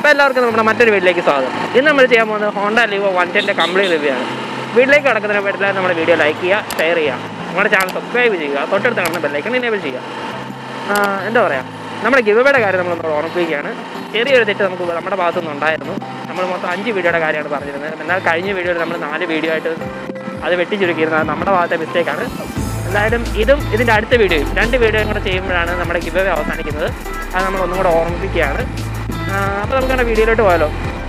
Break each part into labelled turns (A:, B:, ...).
A: അപ്പോൾ എല്ലാവർക്കും നമ്മുടെ മറ്റൊരു വീട്ടിലേക്ക് സ്വാഗതം ഇന്ന് നമ്മൾ ചെയ്യാൻ പോകുന്നത് ഹോണ്ട ലിവോ വൺ ടെൻ്റെ കംപ്ലീറ്റ് റിവ്യൂ ആണ് വീട്ടിലേക്ക് കിടക്കുന്നതിന് പറ്റില്ല നമ്മുടെ വീഡിയോ ലൈക്ക് ചെയ്യുക ഷെയർ ചെയ്യുക നമ്മുടെ ചാനൽ സബ്സ്ക്രൈബ് ചെയ്യുക തൊട്ടടുത്ത് കാണുന്ന ബെല്ലൈക്കൺ എനേബിൾ ചെയ്യുക ആ, എന്താ പറയുക നമ്മുടെ ഗിവയുടെ കാര്യം നമ്മൾ ഓർമ്മിപ്പിക്കുകയാണ് ചെറിയൊരു തെറ്റ് നമുക്ക് നമ്മുടെ ഭാഗത്തുനിന്ന് ഉണ്ടായിരുന്നു നമ്മൾ മൊത്തം അഞ്ച് വീഡിയോയുടെ കാര്യമാണ് പറഞ്ഞിരുന്നത് എന്നാൽ കഴിഞ്ഞ വീഡിയോയിൽ നമ്മൾ നാല് വീഡിയോ ആയിട്ട് അത് വെട്ടിച്ചുരുക്കിയിരുന്നത് നമ്മുടെ ഭാഗത്തെ മിസ്റ്റേക്കാണ് എന്തായാലും ഇതും ഇതിൻ്റെ അടുത്ത വീഡിയോയും രണ്ട് വീഡിയോയും കൂടെ ചെയ്യുമ്പോഴാണ് നമ്മുടെ ഗിവ് അവസാനിക്കുന്നത് അത് നമ്മൾ ഒന്നും കൂടെ ഓർമ്മിപ്പിക്കുകയാണ് അപ്പോൾ നമുക്ക് നമ്മുടെ വീഡിയോയിലോട്ട് പോയാലോ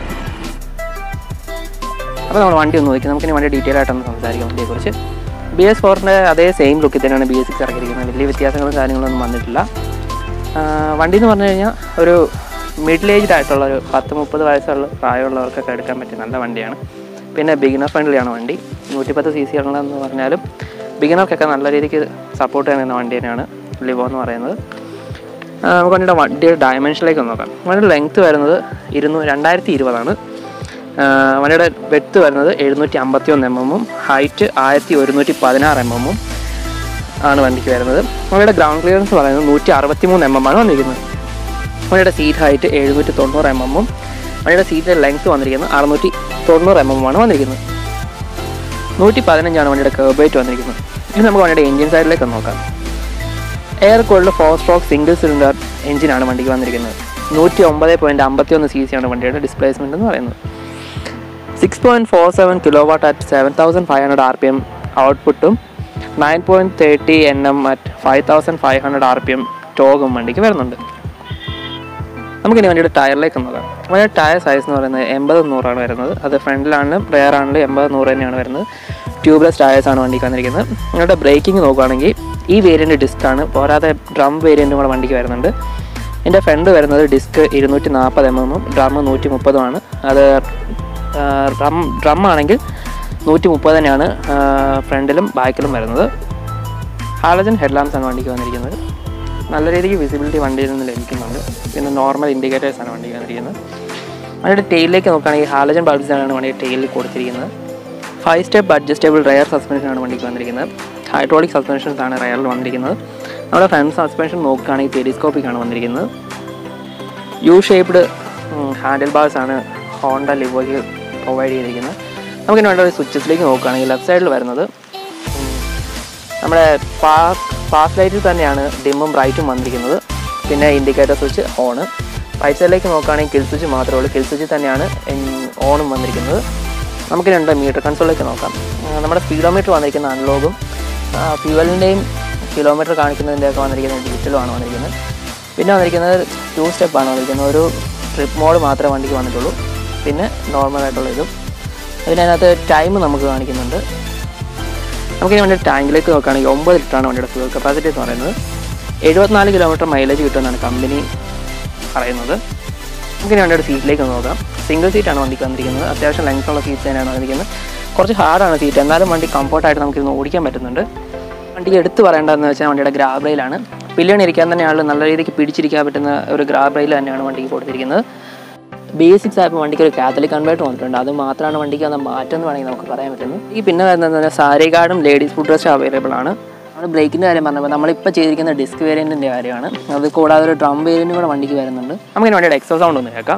A: അപ്പോൾ നമ്മൾ വണ്ടി ഒന്ന് നോക്കി നമുക്കിനി വണ്ടി ഡീറ്റെയിൽ ആയിട്ടൊന്ന് സംസാരിക്കാം വണ്ടിയെക്കുറിച്ച് ബി എസ് ഫോറിൻ്റെ അതേ സെയിം ലുക്കിൽ തന്നെയാണ് ബി എസ് സിക്സ് ഇറക്കിയിരിക്കുന്നത് വലിയ വ്യത്യാസങ്ങളും കാര്യങ്ങളൊന്നും വന്നിട്ടില്ല ആ, വണ്ടി എന്ന് പറഞ്ഞു കഴിഞ്ഞാൽ ഒരു മിഡിൽ ഏജ്ഡ് ആയിട്ടുള്ള ഒരു പത്ത് മുപ്പത് വയസ്സുള്ള പ്രായമുള്ളവർക്കൊക്കെ എടുക്കാൻ പറ്റിയ നല്ല വണ്ടിയാണ് പിന്നെ ബിഗിനർ ഫ്രണ്ട്ലിയാണ് വണ്ടി നൂറ്റിപ്പത്ത് സി സി ഉള്ളതെന്ന് പറഞ്ഞാലും ബിഗിനർക്കൊക്കെ നല്ല രീതിക്ക് സപ്പോർട്ട് ചെയ്യുന്ന വണ്ടി തന്നെയാണ് ലിവോ എന്ന് പറയുന്നത് ആ, നമുക്ക് വണ്ടിയുടെ വണ്ടിയുടെ ഡയമെൻഷനിലേക്ക് ഒന്ന് നോക്കാം വണ്ടിയുടെ ലെങ്ത്ത് വരുന്നത് ഇരുന്നൂ രണ്ടായിരത്തി ഇരുപതാണ് വണ്ടിയുടെ വെട്ട് വരുന്നത് എഴുന്നൂറ്റി അമ്പത്തി ഒന്ന് എം എമ്മും ഹൈറ്റ് ആയിരത്തി ഒരുന്നൂറ്റി പതിനാറ് എം എമ്മും ആണ് വണ്ടിക്ക് വരുന്നത് വണ്ടിയുടെ ഗ്രൗണ്ട് ക്ലിയറൻസ് പറയുന്നത് നൂറ്റി അറുപത്തി മൂന്ന് എം എം ആണ് വന്നിരിക്കുന്നത് വണ്ടിയുടെ സീറ്റ് ഹൈറ്റ് എഴുന്നൂറ്റി തൊണ്ണൂറ് എം എമ്മും വണ്ടിയുടെ സീറ്റിൻ്റെ ലെങ്ത്ത് വന്നിരിക്കുന്നത് അറുന്നൂറ്റി തൊണ്ണൂറ് എം എമ്മുമാണ് വന്നിരിക്കുന്നത് നൂറ്റി പതിനഞ്ചാണ് വണ്ടിയുടെ കേബ് വെയിറ്റ് വന്നിരിക്കുന്നത് ഇനി നമുക്ക് വണ്ടിയുടെ എഞ്ചിൻ സൈഡിലേക്ക് ഒന്ന് നോക്കാം air cooled four stroke single cylinder എഞ്ചിനാണ് വണ്ടിക്ക് വന്നിരിക്കുന്നത് നൂറ്റി ഒമ്പത് പോയിൻറ്റ് അമ്പത്തി ഒന്ന് സി സി ആണ് വണ്ടിയുടെ ഡിസ്പ്ലേസ്മെൻറ്റ് എന്ന് പറയുന്നത് six point four seven kilowatt at seven thousand five hundred R P M ഔട്ട്പുട്ടും nine point thirty N M at five thousand five hundred R P M ടോഗും വണ്ടിക്ക് വരുന്നുണ്ട് നമുക്കിനി വണ്ടിയുടെ ടയറിലേക്ക് നോക്കാം വണ്ടിയുടെ ടയർ സൈസ് എന്ന് പറയുന്നത് എൺപത് നൂറാണ് വരുന്നത് അത് ഫ്രണ്ടിലാണെങ്കിലും റെയർ ആണെങ്കിലും എൺപത് നൂറ് തന്നെയാണ് വരുന്നത് ട്യൂബ്ലെസ് ടയേഴ്സ് ആണ് വണ്ടിക്ക് വന്നിരിക്കുന്നത് നിങ്ങളുടെ ബ്രേക്കിംഗ് നോക്കുകയാണെങ്കിൽ ഈ വേരിയൻ്റ് ഡിസ്ക് ആണ് പോരാതെ ഡ്രം വേരിയൻറ്റും കൂടെ വണ്ടിക്ക് വരുന്നുണ്ട് എൻ്റെ ഫ്രണ്ട് വരുന്നത് ഡിസ്ക് ഇരുന്നൂറ്റി നാൽപ്പത് എം എമ്മും ഡ്രം നൂറ്റി മുപ്പതുമാണ് അത് ഡ്രം ഡ്രം ആണെങ്കിൽ നൂറ്റി മുപ്പത് തന്നെയാണ് ഫ്രണ്ടിലും ബാക്കിലും വരുന്നത് ഹാലജൻ ഹെഡ്ലാമ്പ്സ് ആണ് വണ്ടിക്ക് വന്നിരിക്കുന്നത് നല്ല രീതിക്ക് വിസിബിലിറ്റി വണ്ടിയിൽ നിന്ന് ലഭിക്കുന്നുണ്ട് പിന്നെ നോർമൽ ഇൻഡിക്കേറ്റേഴ്സ് ആണ് വണ്ടിക്ക് വന്നിരിക്കുന്നത് വണ്ടിയുടെ ടെയിലേക്ക് നോക്കുകയാണെങ്കിൽ ഹാലജൻ ബൾബ്സ് ആണ് വണ്ടിയുടെ ടെയിലിൽ കൊടുത്തിരിക്കുന്നത് five step adjustable rear suspension ആണ് വണ്ടിക്ക് വന്നിരിക്കുന്നത് ഹൈഡ്രോളിക് സസ്പെൻഷൻസ് ആണ് റയറിൽ വന്നിരിക്കുന്നത് നമ്മുടെ ഫ്രണ്ട് സസ്പെൻഷൻ നോക്കുകയാണെങ്കിൽ ടെലിസ്കോപ്പിക് ആണ് വന്നിരിക്കുന്നത് യു ഷേപ്ഡ് ഹാൻഡിൽ ബാർസ് ആണ് ഹോണ്ട ലിവോയ്ക്ക് പ്രൊവൈഡ് ചെയ്തിരിക്കുന്നത് നമുക്കിനി വേണ്ട ഒരു സ്വിച്ചസിലേക്ക് നോക്കുകയാണെങ്കിൽ ലെഫ്റ്റ് സൈഡിൽ വരുന്നത് ഉം, നമ്മുടെ പാസ് പാസ് ലൈറ്റിൽ തന്നെയാണ് ഡിമ്മും ബ്രൈറ്റും വന്നിരിക്കുന്നത് പിന്നെ ഇൻഡിക്കേറ്റർ സ്വിച്ച് ഓണ് റൈറ്റ് സൈഡിലേക്ക് നോക്കുകയാണെങ്കിൽ കിൽ സ്വിച്ച് മാത്രമേ ഉള്ളൂ കിൽ സ്വിച്ചിൽ തന്നെയാണ് ഓണും വന്നിരിക്കുന്നത് നമുക്ക് രണ്ട് മീറ്റർ കൺസോളിലേക്ക് നോക്കാം ആ, നമ്മുടെ സ്പീഡോമീറ്റർ വന്നിരിക്കുന്ന അൺലോഗും ഫ്യൂവലിൻ്റെയും കിലോമീറ്റർ കാണിക്കുന്നതിൻ്റെയൊക്കെ വന്നിരിക്കുന്നത് ഡിജിറ്റലുമാണ് വന്നിരിക്കുന്നത് പിന്നെ വന്നിരിക്കുന്നത് ടു സ്റ്റെപ്പാണ് വന്നിരിക്കുന്നത് ഒരു ട്രിപ്പ് മോഡ് മാത്രമേ വണ്ടിക്ക് വന്നിട്ടുള്ളൂ പിന്നെ നോർമൽ ആയിട്ടുള്ള ഇതും പിന്നെ അതിനകത്ത് ടൈം നമുക്ക് കാണിക്കുന്നുണ്ട് നമുക്കിനി വണ്ടി ടാങ്കിലേക്ക് നോക്കുകയാണെങ്കിൽ ഒമ്പത് ലിറ്ററാണ് വണ്ടിയുടെ ഫ്യൂൽ കപ്പാസിറ്റി എന്ന് പറയുന്നത് എഴുപത്തിനാല് കിലോമീറ്റർ മൈലേജ് കിട്ടുമെന്നാണ് കമ്പനി പറയുന്നത് നമുക്കിനി വണ്ടിയുടെ സീറ്റിലേക്ക് നോക്കാം സിംഗിൾ സീറ്റാണ് വണ്ടിക്ക് വന്നിരിക്കുന്നത് അത്യാവശ്യം ലെങ്ത് ഉള്ള സീറ്റ് തന്നെയാണ് വന്നിരിക്കുന്നത് കുറച്ച് ഹാർഡാണ് സീറ്റ് എന്നാലും വണ്ടി കംഫർട്ടായിട്ട് നമുക്ക് ഇന്ന് ഓടിക്കാൻ പറ്റുന്നുണ്ട് വണ്ടി എടുത്ത് പറയേണ്ടതെന്ന് വെച്ചാൽ വണ്ടിയുടെ ഗ്രാബ് റെയിലാണ് പില്ലിയൺ ഇരിക്കാൻ തന്നെയാണ് നല്ല രീതിക്ക് പിടിച്ചിരിക്കാൻ പറ്റുന്ന ഒരു ഗ്രാബ് റെയിൽ തന്നെയാണ് വണ്ടിക്ക് കൊടുത്തിരിക്കുന്നത് ബേസിക്സ് ആയപ്പോൾ വണ്ടിക്ക് ഒരു കാത്തലിക് കൺവേർട്ടർ വന്നിട്ടുണ്ട് അത് മാത്രമാണ് വണ്ടിക്ക് വന്ന മാറ്റം എന്ന് വേണമെങ്കിൽ നമുക്ക് പറയാൻ പറ്റുന്നത് ഈ പിന്നെ വരുന്നത് സാരി ഗാർഡും ലേഡീസ് ഫുഡ് ഡ്രസ്സും അവൈലബിൾ ആണ് നമ്മൾ ബ്രേക്കിൻ്റെ കാര്യം പറഞ്ഞപ്പോൾ നമ്മളിപ്പോൾ ചെയ്തിരിക്കുന്ന ഡിസ്ക് വേരിയൻറ്റിൻ്റെ കാര്യമാണ് അത് കൂടാതെ ഒരു ഡ്രം വേരിയൻറ്റും കൂടെ വണ്ടിക്ക് വരുന്നുണ്ട് നമുക്കിനി വണ്ടിയുടെ എക്സോ സൗണ്ട് ഒന്ന് കേൾക്കാം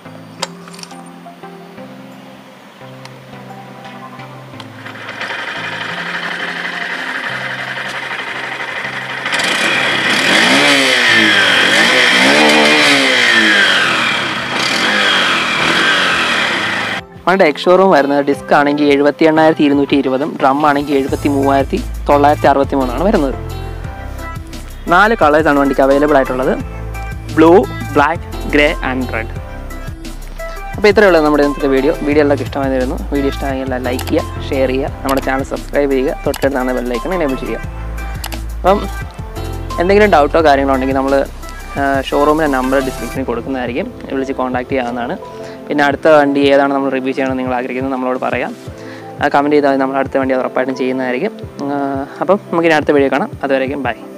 A: വണ്ടിയുടെ എക്സ്ഷോറൂം വരുന്നത് ഡിസ്ക് ആണെങ്കിൽ എഴുപത്തി എണ്ണായിരത്തി ഇരുന്നൂറ്റി ഇരുപതും ഡ്രം ആണെങ്കിൽ എഴുപത്തി മൂവായിരത്തി തൊള്ളായിരത്തി അറുപത്തി മൂന്നാണ് വരുന്നത് നാല് കളേഴ്സാണ് വണ്ടിക്ക് അവൈലബിൾ ആയിട്ടുള്ളത് blue black grey and red അപ്പോൾ ഇത്രയേ ഉള്ളൂ നമ്മുടെ ഇന്നത്തെ വീഡിയോ വീഡിയോ എല്ലാവർക്കും ഇഷ്ടമായിരുന്നു വീഡിയോ ഇഷ്ടമായെങ്കിൽ ലൈക്ക് ചെയ്യുക ഷെയർ ചെയ്യുക നമ്മുടെ ചാനൽ സബ്സ്ക്രൈബ് ചെയ്യുക തൊട്ടടുത്താണ് ബെല്ലൈക്കൺ എനേബിൾ ചെയ്യുക അപ്പം എന്തെങ്കിലും ഡൗട്ടോ കാര്യങ്ങളോ ഉണ്ടെങ്കിൽ നമ്മൾ ഷോറൂമിൻ്റെ നമ്പർ ഡിസ്ക്രിപ്ഷനിൽ കൊടുക്കുന്നതായിരിക്കും വിളിച്ച് കോൺടാക്ട് ചെയ്യാവുന്നതാണ് പിന്നെ അടുത്ത വണ്ടി ഏതാണ് നമ്മൾ റിവ്യൂ ചെയ്യണമെന്ന് നിങ്ങൾ ആഗ്രഹിക്കുന്നത് നമ്മളോട് പറയാം കമൻറ്റ് ചെയ്താൽ മതി നമ്മൾ അടുത്ത വണ്ടി അത് ഉറപ്പായിട്ടും ചെയ്യുന്നതായിരിക്കും ആ, അപ്പം നമുക്കിനി അടുത്ത വീഡിയോ കാണാം അതുവരേക്കും ബൈ